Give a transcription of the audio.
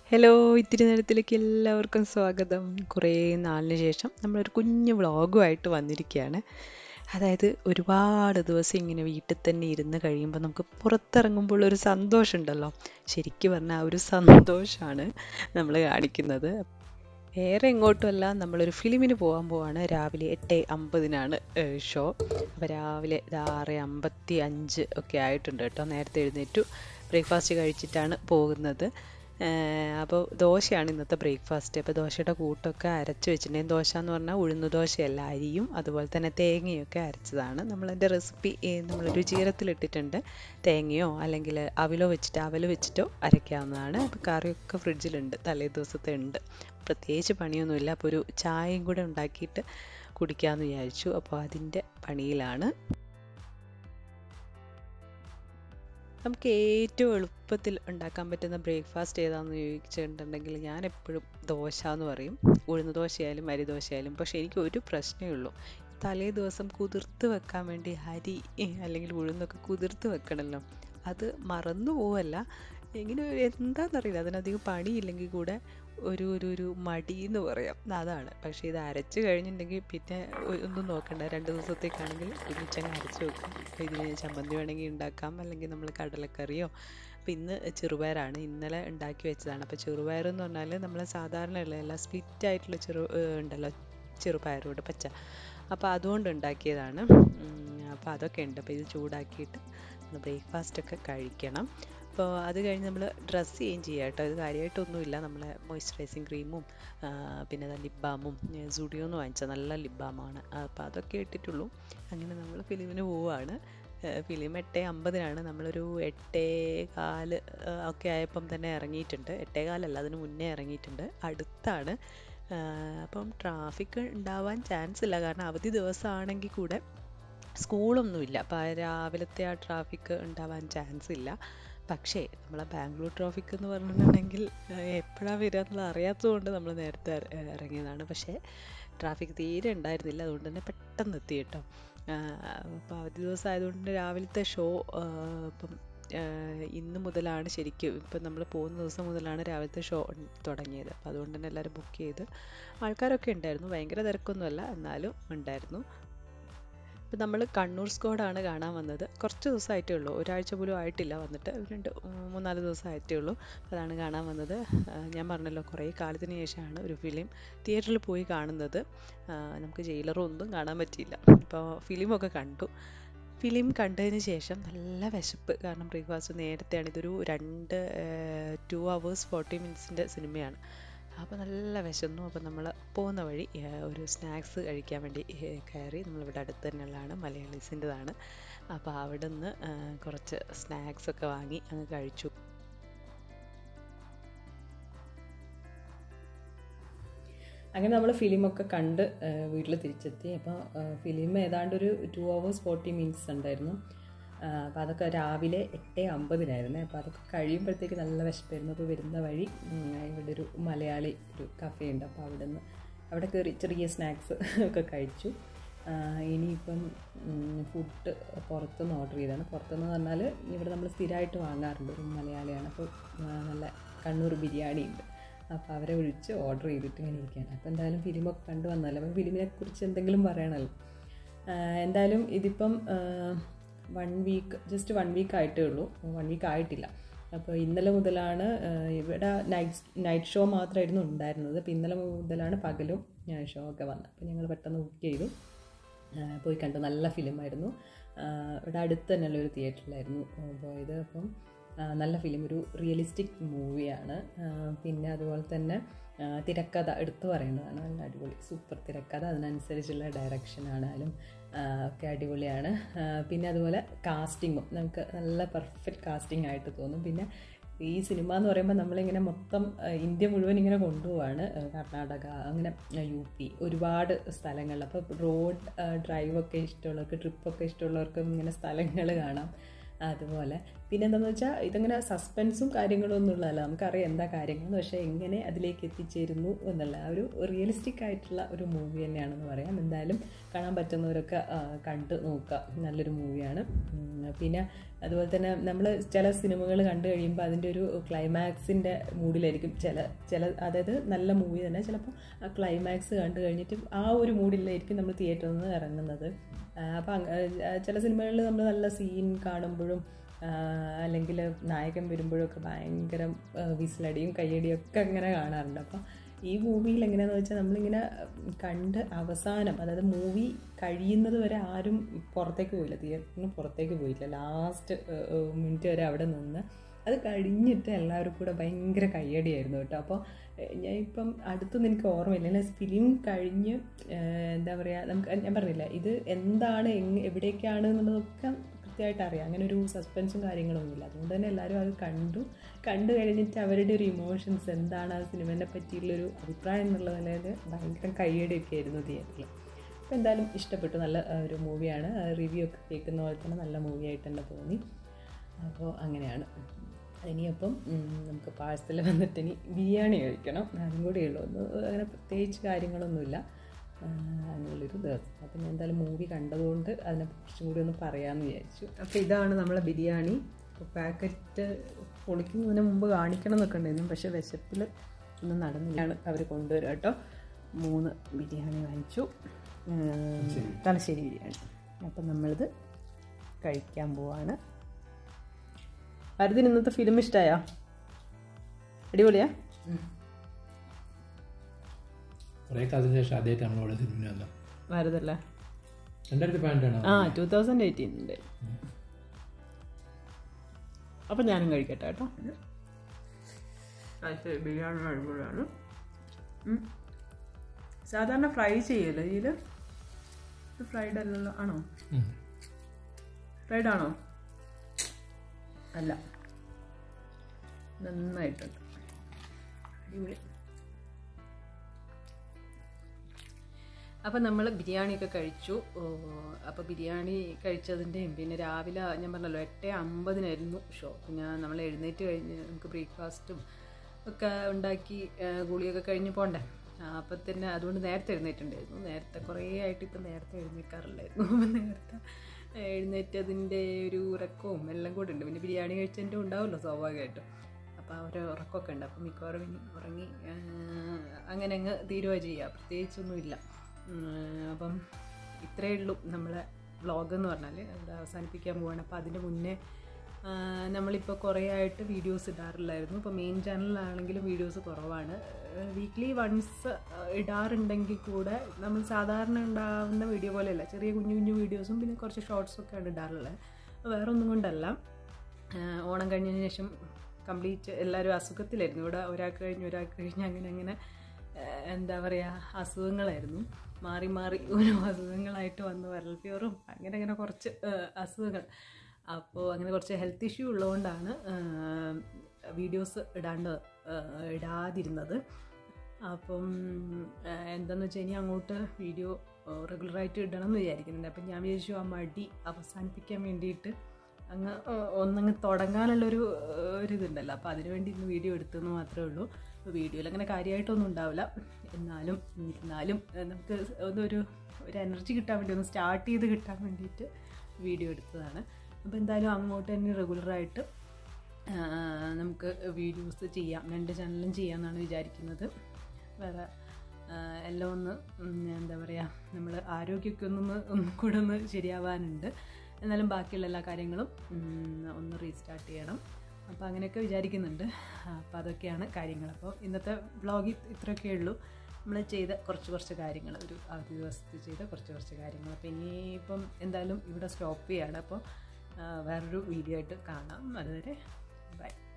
Hello ഇത്തിരി നേരത്തിലേക്ക് എല്ലാവർക്കും സ്വാഗതം കുറേ നാളിന് ശേഷം നമ്മളൊരു കുഞ്ഞു വ്ളോഗുമായിട്ട് വന്നിരിക്കുകയാണ് അതായത് ഒരുപാട് ദിവസം ഇങ്ങനെ വീട്ടിൽ തന്നെ ഇരുന്ന് കഴിയുമ്പോൾ നമുക്ക് പുറത്തിറങ്ങുമ്പോൾ ഒരു സന്തോഷമുണ്ടല്ലോ ശരിക്കും പറഞ്ഞാൽ ആ ഒരു സന്തോഷമാണ് നമ്മൾ കാണിക്കുന്നത് വേറെ എങ്ങോട്ടുമല്ല നമ്മളൊരു ഫിലിമിന് പോകാൻ പോവാണ് രാവിലെ എട്ട് അമ്പതിനാണ് ഷോ അപ്പോൾ രാവിലെ ഇത് ആറ് അമ്പത്തി അഞ്ച് ഒക്കെ ആയിട്ടുണ്ട് കേട്ടോ നേരത്തെ എഴുന്നേറ്റു ബ്രേക്ക്ഫാസ്റ്റ് കഴിച്ചിട്ടാണ് പോകുന്നത് അപ്പോൾ ദോശയാണ് ഇന്നത്തെ ബ്രേക്ക്ഫാസ്റ്റ് അപ്പോൾ ദോശയുടെ കൂട്ടൊക്കെ അരച്ച് വെച്ചിട്ടുണ്ടെങ്കിൽ ദോശ എന്ന് പറഞ്ഞാൽ ഉഴുന്ന് ദോശയല്ല അരിയും അതുപോലെ തന്നെ തേങ്ങയൊക്കെ അരച്ചതാണ് നമ്മളതിൻ്റെ റെസിപ്പി നമ്മളൊരു ജീരത്തിലിട്ടിട്ടുണ്ട് തേങ്ങയോ അല്ലെങ്കിൽ അവിലോ വെച്ചിട്ട് അവൽ വെച്ചിട്ടോ അരയ്ക്കാവുന്നതാണ് അപ്പോൾ കറിയൊക്കെ ഫ്രിഡ്ജിലുണ്ട് തലേ ദിവസത്തെ ഉണ്ട് പ്രത്യേകിച്ച് പണിയൊന്നുമില്ല അപ്പോൾ ഒരു ചായയും കൂടെ ഉണ്ടാക്കിയിട്ട് കുടിക്കാമെന്ന് വിചാരിച്ചു അപ്പോൾ അതിൻ്റെ പണിയിലാണ് നമുക്ക് ഏറ്റവും എളുപ്പത്തിൽ ഉണ്ടാക്കാൻ പറ്റുന്ന ബ്രേക്ക്ഫാസ്റ്റ് ഏതാണെന്ന് ചോദിച്ചിട്ടുണ്ടെങ്കിൽ ഞാൻ എപ്പോഴും ദോശ എന്ന് പറയും ഉഴുന്ന് ദോശയായാലും അരി ദോശയായാലും പക്ഷേ എനിക്ക് ഒരു പ്രശ്നമേ ഉള്ളൂ തലേ ദിവസം കുതിർത്ത് വെക്കാൻ വേണ്ടി അരി അല്ലെങ്കിൽ ഉഴുന്നൊക്കെ കുതിർത്ത് വെക്കണമല്ലോ അത് മറന്നു പോവല്ല എങ്ങനെ എന്താണെന്നറിയില്ല അതിനധികം പണിയില്ലെങ്കിൽ കൂടെ ഒരു ഒരു ഒരു മടി എന്ന് പറയാം അതാണ് പക്ഷേ ഇത് അരച്ച് കഴിഞ്ഞിട്ടുണ്ടെങ്കിൽ പിന്നെ ഒന്നും നോക്കണ്ട രണ്ട് ദിവസത്തേക്കാണെങ്കിൽ ഒരുമിച്ചങ്ങ് അരച്ച് വെക്കും അപ്പോൾ ഇതിന് ചമ്മന്തി വേണമെങ്കിൽ ഉണ്ടാക്കാം അല്ലെങ്കിൽ നമ്മൾ കടലക്കറിയോ അപ്പോൾ ഇന്ന് ചെറുപയറാണ് ഇന്നലെ ഉണ്ടാക്കി വെച്ചതാണ് അപ്പോൾ ചെറുപയർ എന്ന് പറഞ്ഞാൽ നമ്മൾ സാധാരണ ഉള്ള എല്ലാ സ്പ്ലിറ്റ് ആയിട്ടുള്ള ചെറു ഉണ്ടല്ലോ ചെറുപയറോട് പച്ച അപ്പോൾ അതുകൊണ്ട് ഉണ്ടാക്കിയതാണ് അപ്പോൾ അതൊക്കെ ഉണ്ട് അപ്പോൾ ഇത് ചൂടാക്കിയിട്ട് ബ്രേക്ക്ഫാസ്റ്റ് ഒക്കെ കഴിക്കണം അപ്പോൾ അത് കഴിഞ്ഞ് നമ്മൾ ഡ്രസ്സ് ചെയ്യും ചെയ്യാം കേട്ടോ അത് കാര്യമായിട്ടൊന്നുമില്ല നമ്മളെ മോയ്സ്ചറൈസിങ് ക്രീമും പിന്നെ ലിപ് ബാമും സുഡിയോന്ന് വാങ്ങിച്ച നല്ല ലിപ് ബാമാണ് അപ്പോൾ അതൊക്കെ ഇട്ടിട്ടുള്ളൂ അങ്ങനെ നമ്മൾ ഫിലിമിന് പോവുകയാണ് ഫിലിം എട്ട് അമ്പതിനാണ് നമ്മളൊരു എട്ടേ കാല് ഒക്കെ ആയപ്പം തന്നെ ഇറങ്ങിയിട്ടുണ്ട് എട്ടേ കാലല്ല അതിന് മുന്നേ ഇറങ്ങിയിട്ടുണ്ട് അടുത്താണ് അപ്പം ട്രാഫിക് ഉണ്ടാവാൻ ചാൻസ് ഇല്ല കാരണം അവധി ദിവസമാണെങ്കിൽ കൂടെ സ്കൂളൊന്നുമില്ല അപ്പോൾ രാവിലത്തെ ആ ട്രാഫിക് ഉണ്ടാവാൻ ചാൻസ് ഇല്ല പക്ഷേ നമ്മളെ ബാംഗ്ലൂർ ട്രാഫിക് എന്ന് പറഞ്ഞിട്ടുണ്ടെങ്കിൽ എപ്പോഴാണ് വരിക എന്നുള്ളത് അറിയാത്തതുകൊണ്ട് നമ്മൾ നേരത്തെ ഇറങ്ങിയതാണ് പക്ഷേ ട്രാഫിക് തീരെ ഉണ്ടായിരുന്നില്ല അതുകൊണ്ട് തന്നെ പെട്ടെന്ന് എത്തി കേട്ടോ അപ്പോൾ അവധി ദിവസം ആയതുകൊണ്ട് രാവിലത്തെ ഷോ ഇപ്പം ഇന്ന് മുതലാണ് ശരിക്കും ഇപ്പം നമ്മൾ പോകുന്ന ദിവസം മുതലാണ് രാവിലത്തെ ഷോ തുടങ്ങിയത് അപ്പോൾ അതുകൊണ്ട് തന്നെ എല്ലാവരും ബുക്ക് ചെയ്ത് ആൾക്കാരൊക്കെ ഉണ്ടായിരുന്നു ഭയങ്കര തിരക്കൊന്നുമല്ല എന്നാലും ഉണ്ടായിരുന്നു ഇപ്പം നമ്മൾ കണ്ണൂർ സ്ക്വാഡാണ് കാണാൻ വന്നത് കുറച്ച് ദിവസമായിട്ടേ ഉള്ളൂ ഒരാഴ്ച പോലും ആയിട്ടില്ല വന്നിട്ട് രണ്ട് മൂന്നാല് ദിവസം ആയിട്ടേ ഉള്ളൂ അതാണ് കാണാൻ വന്നത് ഞാൻ പറഞ്ഞല്ലോ കുറേ കാലത്തിന് ശേഷമാണ് ഒരു ഫിലിം തിയേറ്ററിൽ പോയി കാണുന്നത് നമുക്ക് ജയിലറും ഒന്നും കാണാൻ പറ്റിയില്ല അപ്പോൾ ഫിലിമൊക്കെ കണ്ടു ഫിലിം കണ്ടതിന് ശേഷം നല്ല വിശപ്പ് കാരണം ബ്രേക്ക്ഫാസ്റ്റ് നേരത്തെയാണ് ഇതൊരു രണ്ട് ടു അവേഴ്സ് ഫോർട്ടി മിനിറ്റ്സിൻ്റെ സിനിമയാണ് അപ്പോൾ നല്ല വിശന്നു അപ്പോൾ നമ്മൾ പോകുന്ന വഴി ഒരു സ്നാക്സ് കഴിക്കാൻ വേണ്ടി കയറി നമ്മളിവിടെ അടുത്ത് തന്നെയുള്ളതാണ് മലയാളീസിൻ്റെതാണ് അപ്പോൾ അവിടെ നിന്ന് കുറച്ച് സ്നാക്സ് ഒക്കെ വാങ്ങി അങ്ങ് കഴിച്ചു അങ്ങനെ നമ്മൾ ഫിലിമൊക്കെ കണ്ട് വീട്ടിൽ തിരിച്ചെത്തി അപ്പോൾ ഫിലിം ഏതാണ്ട് ഒരു ടു അവേഴ്സ് ഫോർട്ടി മിനിറ്റ്സ് ഉണ്ടായിരുന്നു അപ്പോൾ അതൊക്കെ രാവിലെ എട്ട് അമ്പതിനായിരുന്നു അപ്പോൾ അതൊക്കെ കഴിയുമ്പോഴത്തേക്ക് നല്ല വിശപ്പായിരുന്നു അപ്പോൾ വരുന്ന വഴി ഇവിടെ ഒരു മലയാളി ഒരു കഫേ ഉണ്ട് അപ്പോൾ അവിടെ നിന്ന് അവിടെ കയറി ചെറിയ സ്നാക്സ് ഒക്കെ കഴിച്ചു ഇനിയിപ്പം ഫുഡ് പുറത്തുനിന്ന് ഓർഡർ ചെയ്താണ് പുറത്തുനിന്ന് പറഞ്ഞാൽ ഇവിടെ നമ്മൾ സ്ഥിരമായിട്ട് വാങ്ങാറുണ്ട് ഒരു മലയാളിയാണ് അപ്പോൾ നല്ല കണ്ണൂർ ബിരിയാണി ഉണ്ട് അപ്പോൾ അവരെ വിളിച്ച് ഓർഡർ ചെയ്തിട്ട് ഇങ്ങനെ ഇരിക്കുകയാണ് അപ്പോൾ എന്തായാലും ഫിലിമൊക്കെ കണ്ടു വന്നല്ലോ അപ്പോൾ ഫിലിമിനെ കുറിച്ച് എന്തെങ്കിലും പറയണമല്ലോ എന്തായാലും ഇതിപ്പം one week just one week ആയിട്ടേ ഉള്ളൂ വൺ വീക്ക് ആയിട്ടില്ല അപ്പോൾ ഇന്നലെ മുതലാണ് ഇവിടെ നൈറ്റ് നൈറ്റ് ഷോ മാത്രമായിരുന്നു ഉണ്ടായിരുന്നത് അപ്പോൾ ഇന്നലെ മുതലാണ് പകലും ഷോ ഒക്കെ വന്നത് അപ്പോൾ ഞങ്ങൾ പെട്ടെന്ന് ബുക്ക് ചെയ്തു പോയി കണ്ടു നല്ല ഫിലിമായിരുന്നു ഇവിടെ അടുത്ത് തന്നെയുള്ള ഒരു തിയേറ്ററിലായിരുന്നു പോയത് അപ്പം നല്ല ഫിലിം ഒരു റിയലിസ്റ്റിക് മൂവിയാണ് പിന്നെ അതുപോലെ തന്നെ തിരക്കഥ എടുത്തു പറയേണ്ടതാണ് നല്ല അടിപൊളി സൂപ്പർ തിരക്കഥ അതിനനുസരിച്ചുള്ള ഡയറക്ഷൻ ആണാലും ഒക്കെ അടിപൊളിയാണ് പിന്നെ അതുപോലെ കാസ്റ്റിങ്ങും നമുക്ക് നല്ല പെർഫെക്റ്റ് കാസ്റ്റിംഗ് ആയിട്ട് തോന്നും പിന്നെ ഈ സിനിമ എന്ന് പറയുമ്പോൾ നമ്മളിങ്ങനെ മൊത്തം ഇന്ത്യ മുഴുവൻ ഇങ്ങനെ കൊണ്ടുപോവാണ് കർണാടക അങ്ങനെ യു പി ഒരുപാട് സ്ഥലങ്ങളിൽ അപ്പോൾ റോഡ് ഡ്രൈവൊക്കെ ഇഷ്ടമുള്ളവർക്ക് ട്രിപ്പൊക്കെ ഇഷ്ടമുള്ളവർക്ക് ഇങ്ങനെ സ്ഥലങ്ങൾ കാണാം അതുപോലെ പിന്നെ എന്താണെന്ന് വെച്ചാൽ ഇതങ്ങനെ സസ്പെൻസും കാര്യങ്ങളും ഒന്നും ഉള്ളതല്ല നമുക്കറിയാം എന്താ കാര്യങ്ങൾ പക്ഷേ എങ്ങനെ അതിലേക്ക് എത്തിച്ചേരുന്നു എന്നുള്ള ആ ഒരു റിയലിസ്റ്റിക് ആയിട്ടുള്ള ഒരു മൂവി തന്നെയാണെന്ന് പറയാം എന്തായാലും കാണാൻ പറ്റുന്നവരൊക്കെ ആ, കണ്ട് നോക്കുക നല്ലൊരു മൂവിയാണ് പിന്നെ അതുപോലെ തന്നെ നമ്മൾ ചില സിനിമകൾ കണ്ടു കഴിയുമ്പോൾ അതിൻ്റെ ഒരു ക്ലൈമാക്സിൻ്റെ മൂഡിലായിരിക്കും ചില ചില അതായത് നല്ല മൂവി തന്നെ ചിലപ്പോൾ ആ ക്ലൈമാക്സ് കണ്ടു കഴിഞ്ഞിട്ട് ആ ഒരു മൂഡിലായിരിക്കും നമ്മൾ തിയേറ്ററിൽ നിന്ന് ഇറങ്ങുന്നത് അപ്പം ചില സിനിമകളിൽ നമ്മൾ നല്ല സീൻ കാണുമ്പോഴും അല്ലെങ്കിൽ നായകൻ വരുമ്പോഴൊക്കെ ഭയങ്കര വിസിലടിയും കയ്യടിയും ഒക്കെ അങ്ങനെ കാണാറുണ്ട് അപ്പോൾ ഈ മൂവിയിൽ എങ്ങനെയാണെന്ന് വെച്ചാൽ നമ്മളിങ്ങനെ കണ്ട് അവസാനം അതായത് മൂവി കഴിയുന്നത് വരെ ആരും പുറത്തേക്ക് പോയില്ല തിയേറ്ററിന് പുറത്തേക്ക് പോയില്ല ലാസ്റ്റ് മിനിറ്റ് വരെ അവിടെ നിന്ന് അത് കഴിഞ്ഞിട്ട് എല്ലാവരും കൂടെ ഭയങ്കര കയ്യടിയായിരുന്നു കേട്ടോ അപ്പോൾ ഞാൻ ഇപ്പം അടുത്തൊന്നും എനിക്ക് ഓർമ്മയില്ല അല്ലെ ഫിലിം കഴിഞ്ഞ് ഏഹ്, എന്താ പറയുക നമുക്ക് ഞാൻ പറഞ്ഞില്ല ഇത് എന്താണ് എങ് എവിടേക്കാണ് എന്നുള്ളതൊക്കെ കൃത്യമായിട്ട് അറിയാം അങ്ങനെ ഒരു സസ്പെൻസും കാര്യങ്ങളൊന്നുമില്ല അതുകൊണ്ട് തന്നെ എല്ലാവരും അത് കണ്ടു കണ്ടു കഴിഞ്ഞിട്ട് അവരുടെ ഒരു ഇമോഷൻസ് എന്താണ് ആ സിനിമേനെ പറ്റിയുള്ളൊരു അഭിപ്രായം എന്നുള്ള നിലയിൽ ഭയങ്കര കയ്യടിയൊക്കെ ആയിരുന്നു തിയേറ്ററിൽ അപ്പോൾ എന്തായാലും ഇഷ്ടപ്പെട്ടു നല്ല ആ, ഒരു മൂവിയാണ് റിവ്യൂ ഒക്കെ കേൾക്കുന്ന പോലെ തന്നെ നല്ല മൂവി ആയിട്ട് തന്നെ തോന്നി അപ്പോൾ അങ്ങനെയാണ് ഇനിയപ്പം ഉം, നമുക്ക് പാഴ്സൽ വന്നിട്ട് ഇനി ബിരിയാണി കഴിക്കണം അതും കൂടിയേ ഉള്ളൂ ഒന്ന് അങ്ങനെ പ്രത്യേകിച്ച് കാര്യങ്ങളൊന്നുമില്ല ആ, അങ്ങനെയുള്ളൊരു ദിവസം അപ്പം ഞാൻ എന്തായാലും മൂവി കണ്ടതുകൊണ്ട് അതിനെ കുറച്ചും കൂടി ഒന്ന് പറയാമെന്ന് വിചാരിച്ചു അപ്പോൾ ഇതാണ് നമ്മളെ ബിരിയാണി അപ്പോൾ പാക്കറ്റ് പൊളിക്കുന്നതിന് മുമ്പ് കാണിക്കണം എന്നൊക്കെ ഉണ്ടായിരുന്നു പക്ഷേ വിശപ്പിൽ ഒന്നും നടന്നില്ലാണ് അവർ കൊണ്ടുവരിക കേട്ടോ മൂന്ന് ബിരിയാണി വാങ്ങിച്ചു ഉം, തലശ്ശേരി ബിരിയാണി അപ്പം നമ്മളിത് കഴിക്കാൻ പോവാണ് ഭരതിന് ഇന്നത്തെ ഫിലിം ഇഷ്ടമായോ അടിപൊളിയാ കുറേ കാലത്തിന് ശേഷം ആദ്യമായിട്ട് നമ്മളിവിടെ സിനിമ വന്നു ഭരതല്ലേ രണ്ടായിരത്തി പതിനെട്ടാണോ ആ ടൂ തൗസൻഡ് എയ്റ്റീനിൻ്റെ അപ്പം ഞാനും കഴിക്കട്ടെ കേട്ടോ ബിരിയാണി അടിപൊളിയാണ് ഉം. സാധാരണ ഫ്രൈ ചെയ്യല്ലേ ഇതിൽ ഇത് ഫ്രൈഡ് അല്ലല്ലോ ആണോ ഉം. ഫ്രൈഡ് ആണോ അല്ല നന്നായിട്ടുണ്ട് അടിപൊളി അപ്പം നമ്മൾ ബിരിയാണിയൊക്കെ കഴിച്ചു അപ്പോൾ ബിരിയാണി കഴിച്ചതിൻ്റെയും പിന്നെ രാവിലെ ഞാൻ പറഞ്ഞല്ലോ എട്ട് അമ്പതിനായിരുന്നു ഷോ പിന്നെ നമ്മൾ എഴുന്നേറ്റ് കഴിഞ്ഞ് നമുക്ക് ബ്രേക്ക്ഫാസ്റ്റും ഒക്കെ ഉണ്ടാക്കി ആ, ഗുളിയൊക്കെ കഴിഞ്ഞ് പോണ്ടേ അപ്പം തന്നെ അതുകൊണ്ട് നേരത്തെ എഴുന്നേറ്റുണ്ടായിരുന്നു നേരത്തെ കുറേ ആയിട്ട് ഇപ്പം നേരത്തെ എഴുന്നേൽക്കാറില്ലായിരുന്നു അപ്പം നേരത്തെ എഴുന്നേറ്റതിൻ്റെ ഒരു ഉറക്കവും എല്ലാം കൂടെ ഉണ്ട് പിന്നെ ബിരിയാണി കഴിച്ചതിൻ്റെ ഉണ്ടാവുമല്ലോ സ്വാഭാവികമായിട്ടും അപ്പോൾ ആ ഒരു ഉറക്കമൊക്കെ ഉണ്ട് അപ്പം മിക്കവാറും ഇനി ഉറങ്ങി ആ, അങ്ങനെ അങ്ങ് തീരുക ചെയ്യുക പ്രത്യേകിച്ചൊന്നുമില്ല ഉം, അപ്പം ഇത്രയേ ഉള്ളൂ നമ്മളെ വ്ളോഗ് എന്ന് പറഞ്ഞാൽ ഇവിടെ അവസാനിപ്പിക്കാൻ പോവാണ് അപ്പോൾ അതിൻ്റെ മുന്നേ ആ, നമ്മളിപ്പോൾ കുറേ ആയിട്ട് വീഡിയോസ് ഇടാറില്ലായിരുന്നു ഇപ്പോൾ മെയിൻ ചാനലിലാണെങ്കിലും വീഡിയോസ് കുറവാണ് വീക്ക്ലി വൺസ് ഇടാറുണ്ടെങ്കിൽ കൂടെ നമ്മൾ സാധാരണ ഉണ്ടാവുന്ന വീഡിയോ പോലെയല്ല ചെറിയ കുഞ്ഞു കുഞ്ഞു വീഡിയോസും പിന്നെ കുറച്ച് ഷോർട്സൊക്കെയാണ് ഇടാറുള്ളത് വേറെ ഒന്നും കൊണ്ടല്ല ആഹ് ഓണം കഴിഞ്ഞതിന് ശേഷം കംപ്ലീറ്റ് എല്ലാവരും അസുഖത്തിലായിരുന്നു ഇവിടെ ഒരാൾക്ക് കഴിഞ്ഞ് ഒരാൾക്ക് കഴിഞ്ഞ് അങ്ങനെ അങ്ങനെ ആഹ് എന്താ പറയുക അസുഖങ്ങളായിരുന്നു മാറി മാറി ഓരോ അസുഖങ്ങളായിട്ട് വന്നു വരൽ ഫീവറും അങ്ങനെ അങ്ങനെ കുറച്ച് ആഹ് അസുഖങ്ങൾ അപ്പോൾ അങ്ങനെ കുറച്ച് ഹെൽത്ത് ഇഷ്യൂ ഉള്ളതുകൊണ്ടാണ് വീഡിയോസ് ഇടാണ്ട് ആഹ് ഇടാതിരുന്നത് അപ്പം ആഹ് എന്താണെന്ന് വെച്ചാൽ ഇനി അങ്ങോട്ട് വീഡിയോ റെഗുലറായിട്ട് ഇടണം എന്ന് വിചാരിക്കുന്നുണ്ട് അപ്പം ഞാൻ വിചാരിച്ചു ആ മടി അവസാനിപ്പിക്കാൻ വേണ്ടിയിട്ട് അങ്ങ് ഒ- ഒന്നങ്ങ് തുടങ്ങാനുള്ളൊരു ഏഹ്, ഒരു ഇതുണ്ടല്ലോ അപ്പോൾ അതിന് വേണ്ടി ഇന്ന് വീഡിയോ എടുത്തെന്ന് മാത്രമേ ഉള്ളൂ അപ്പോൾ വീഡിയോയിൽ അങ്ങനെ കാര്യമായിട്ടൊന്നും ഉണ്ടാവില്ല എന്നാലും എന്നാലും ഏഹ്, നമുക്ക് ഒന്നൊരു ഒരു എനർജി കിട്ടാൻ വേണ്ടി ഒന്ന് സ്റ്റാർട്ട് ചെയ്ത് കിട്ടാൻ വേണ്ടിയിട്ട് വീഡിയോ എടുത്തതാണ് അപ്പോൾ എന്തായാലും അങ്ങോട്ട് തന്നെ റെഗുലറായിട്ട് നമുക്ക് വീഡിയോസ് ചെയ്യാം രണ്ട് ചാനലും ചെയ്യാമെന്നാണ് വിചാരിക്കുന്നത് വേറെ ആ, എല്ലാം ഒന്ന് ഉം, എന്താ പറയുക നമ്മൾ ആരോഗ്യമൊക്കെ ഒന്നൊന്ന് ഒന്നും കൂടെ ഒന്ന് ശരിയാവാനുണ്ട് എന്നാലും ബാക്കിയുള്ള എല്ലാ കാര്യങ്ങളും ഉം, ഒന്ന് റീസ്റ്റാർട്ട് ചെയ്യണം അപ്പോൾ അങ്ങനെയൊക്കെ വിചാരിക്കുന്നുണ്ട് അപ്പോൾ അതൊക്കെയാണ് കാര്യങ്ങൾ അപ്പോൾ ഇന്നത്തെ വ്ളോഗിൽ ഇത്രയൊക്കെ ഉള്ളൂ നമ്മൾ ചെയ്ത കുറച്ച് കുറച്ച് കാര്യങ്ങൾ ഒരു അവധി ദിവസത്തിൽ ചെയ്ത കുറച്ച് കുറച്ച് കാര്യങ്ങൾ അപ്പോൾ ഇനിയിപ്പം എന്തായാലും ഇവിടെ സ്റ്റോപ്പ് ചെയ്യാണ് അപ്പോൾ ആ, വേറൊരു വീഡിയോ ആയിട്ട് കാണാം അതുവരെ ബൈ